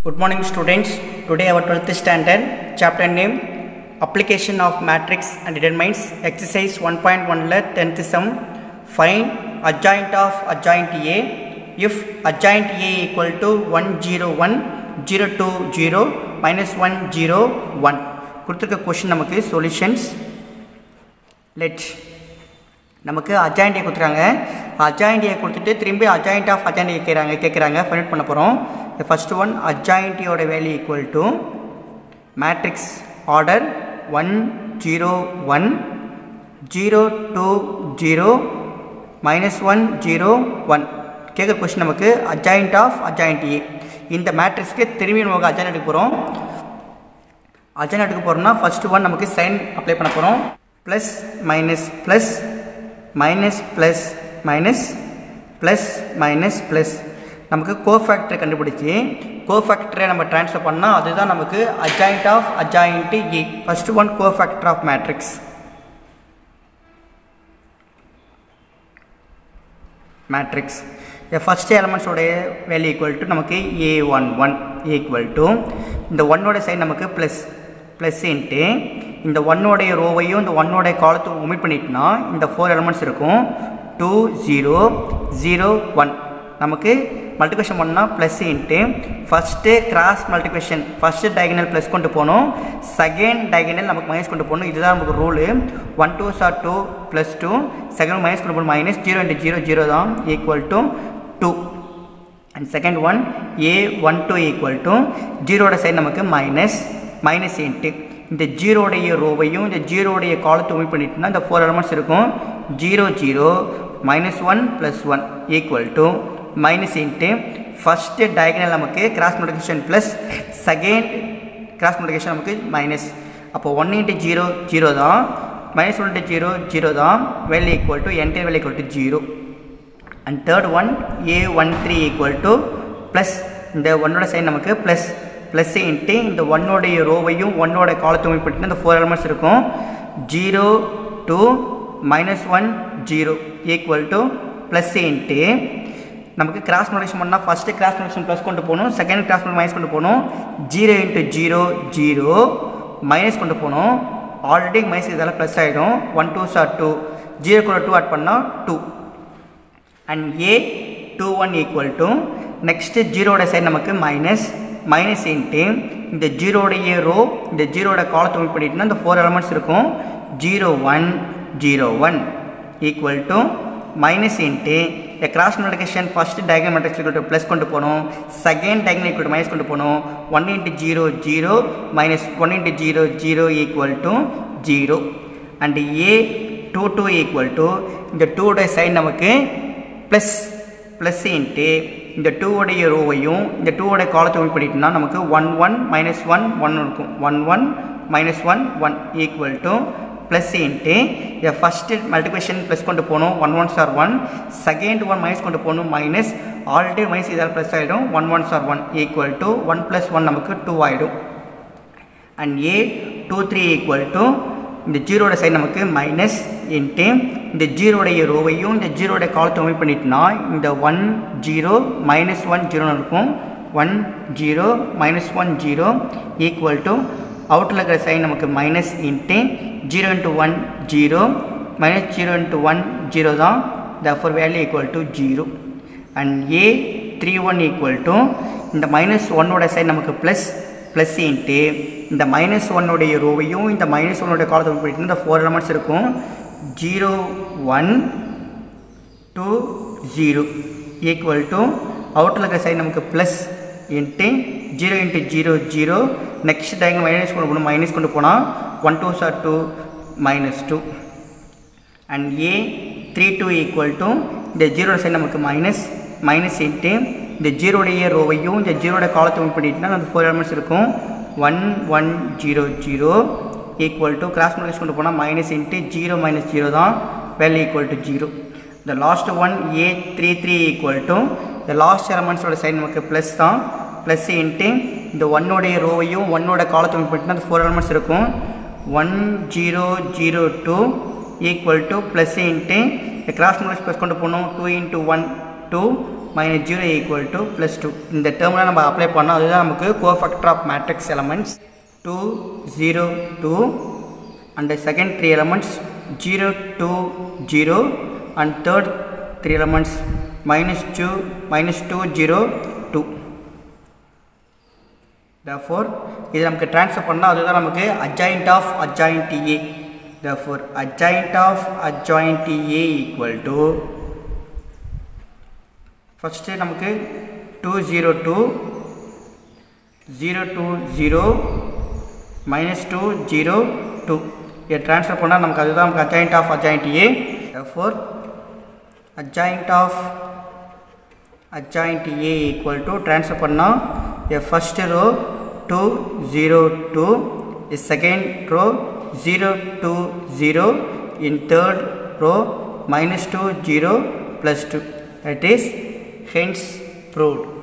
Good morning students. Today our 12th standard chapter name application of matrix and determines exercise 1.1 la 10th sum find adjoint of adjoint A if adjoint A equal to 101 020 minus 101 கொடுத்துருக்க question நமக்கு solutions let நமக்கு அஜாயிண்டியை கொடுத்துருக்காங்க அஜாயிண்டியை கொடுத்துட்டு திரும்பி adjoint of அஜாயிண்டி கேட்குறாங்க கேட்குறாங்க find பண்ண போகிறோம் ஃபர்ஸ்ட் ஒன் அஜாயிண்டியோட value equal to matrix order one zero one zero two zero minus one zero one கேட்குற கொஸ்டின் நமக்கு அஜாயிண்ட் ஆஃப் அஜாயிண்ட் ஏ இந்த மேட்ரிக்ஸ்க்கு திரும்பி நமக்கு அஜாயின் எடுக்க போகிறோம் அஜாயின் எடுக்க போகிறோம்னா ஃபஸ்ட்டு ஒன் நமக்கு சைன் அப்ளை பண்ண போகிறோம் plus minus plus minus plus minus plus minus plus நமக்கு கோஃபேக்டரை கண்டுபிடிச்சி கோஃபேக்டரை நம்ம ட்ரான்ஸ்ஃபர் பண்ணால் அதுதான் நமக்கு adjoint of adjoint A first one cofactor of matrix matrix first எலமெண்ட்ஸோடைய வேல்யூ ஈக்குவல் டு நமக்கு A one one equal to இந்த ஒன்னோட சைடு நமக்கு ப்ளஸ் ப்ளஸ் இன்ட்டு இந்த ஒன்னோடைய ரோவையும் இந்த ஒன்னோடைய காலத்தையும் ஒமிட் பண்ணிட்டோம்னா இந்த ஃபோர் எலமெண்ட்ஸ் இருக்கும் டூ ஜீரோ ஜீரோ ஒன் நமக்கு மல்டிபிகேஷன் பண்ணால் plus into first cross multiplication first diagonal plus கொண்டு போகணும் செகண்ட் டயகனல் நமக்கு மைனஸ் கொண்டு போகணும் இதுதான் நமக்கு rule one two sir two plus two second minus கொண்டு போகணும் minus zero into zero zero தான் equal to two and second one A one two equal to ஜீரோட சைடு நமக்கு மைனஸ் மைனஸ் இன்ட்டு இந்த ஜீரோடைய ரோவையும் இந்த ஜீரோடைய காலத்தை ஒமிட் பண்ணிட்டோம்னா இந்த ஃபோர் எலமெண்ட்ஸ் இருக்கும் zero zero minus one plus one equal to minus into first diagonal நமக்கு cross multiplication plus second cross multiplication நமக்கு மைனஸ் அப்போ ஒன் இன்ட்டு ஜீரோ ஜீரோ தான் minus one into zero zero தான் value equal to entire value equal to zero and third one A one three equal to plus இந்த ஒன்னோட sign நமக்கு plus plus into இந்த ஒன்னோடைய ரோவையும் ஒன்னோட காலத்தையும் பண்ணிட்டு இந்த ஃபோர் எலமெண்ட்ஸ் இருக்கும் zero two minus one zero equal to plus into நமக்கு கிராஸ் மல்டிஷன் பண்ணால் ஃபஸ்ட்டு கிராஸ் மல்டிஷன் ப்ளஸ் கொண்டு போகணும் செகண்ட் கிராஸ் மல்டி மைனஸ் கொண்டு போகணும் zero into zero zero minus கொண்டு போகணும் ஆல்ரெடி மைனஸ் இதெல்லாம் ப்ளஸ் ஆகிடும் one two sir two zero கூட டூ ஆட் பண்ணால் two and A two one equal to next ஜீரோட சைடு நமக்கு மைனஸ் மைனஸ் இன்ட்டு இந்த ஜீரோடைய ரோ இந்த ஜீரோட காலத்தை ஒமிட் பண்ணிட்டோம்னா இந்த ஃபோர் எலமெண்ட்ஸ் இருக்கும் zero one zero one equal to minus into இந்த cross multiplication first diagonal matrix equal plus கொண்டு போகணும் செகண்ட் டயகனல் ஈக்குவல் மைனஸ் கொண்டு போகணும் one into zero zero minus one into zero zero equal to zero and A two two equal to இந்த டூடைய sign நமக்கு plus plus into இந்த டூவோடைய ரோவையும் இந்த டூவோடைய காலத்தை ஒன் பண்ணிட்டோம்னா நமக்கு one one minus one one இருக்கும் one one minus one one equal to plus into இதை ஃபஸ்ட்டு மல்டிபிகேஷன் ப்ளஸ் கொண்டு போகணும் one one sir one second one minus கொண்டு போகணும் மைனஸ் ஆல்ரெடி மைனஸ் இதால் ப்ளஸ் ஆகிடும் one one sir one equal to one plus one நமக்கு two ஆகிடும் and A two three equal to இந்த ஜீரோட சைடு நமக்கு மைனஸ் இன்ட்டு இந்த ஜீரோடைய ரோவையும் இந்த ஜீரோடைய காலத்தை ஒமி பண்ணிட்டோம்னா இந்த ஒன் ஜீரோ மைனஸ் ஒன் ஜீரோன்னு இருக்கும் one zero minus one zero equal to அவுட்டில் இருக்கிற சைன் நமக்கு minus into zero into one zero minus zero into one zero தான் the four value equal to zero and A three one equal to இந்த minus ஒன்னோட side நமக்கு plus plus into இந்த minus ஒன்னுடைய ரோவையும் இந்த மைனஸ் ஒன்னுடைய காலத்தை போயிட்டு இந்த ஃபோர் எலமெண்ட்ஸ் இருக்கும் zero one two zero equal to அவுட்டில் இருக்கிற சைடு நமக்கு plus into zero into zero zero next time minus கொண்டு போகணும் மைனஸ் கொண்டு போனால் one two sir two minus two and A three two equal to இந்த ஜீரோட சைடு நமக்கு மைனஸ் மைனஸ் இன்ட்டு இந்த ஜீரோடைய ரோவையும் இந்த ஜீரோட காலத்தை ஒன் பண்ணிட்டுனா அந்த ஃபோர் எலமெண்ட்ஸ் இருக்கும் one one zero zero equal to cross multiplication கொண்டு போனால் minus into zero minus zero தான் வேல்யூ ஈக்குவல் டு ஜீரோ இந்த last one A three three equal to இந்த லாஸ்ட் எலமெண்ட்ஸோட சைடு நமக்கு ப்ளஸ் தான் ப்ளஸ் இன்ட்டு இந்த ஒன்னோடைய ரோவையும் ஒன்னோட காலத்தை ஒன் பண்ணிட்டுனா அந்த ஃபோர் எலமெண்ட்ஸ் இருக்கும் one zero zero two equal to plus into cross multiple plus கொண்டு போகணும் two into one two minus zero equal to plus two இந்த டேர்மில் நம்ம அப்ளை பண்ணோம் அதுதான் நமக்கு cofactor of matrix elements two zero two and second three elements zero two zero and third three elements minus two minus two zero two therefore இது நமக்கு transfer பண்ணால் அதுதான் நமக்கு adjoint of adjoint A therefore adjoint of adjoint A equal to first நமக்கு two zero two zero two zero minus two zero two இதை transfer பண்ணால் நமக்கு அதுதான் நமக்கு adjoint of adjoint A therefore adjoint of adjoint A equal to transfer பண்ணால் a first row 2 0 2 a second row 0 2 0 in third row minus 2 0 plus 2 that is hence proved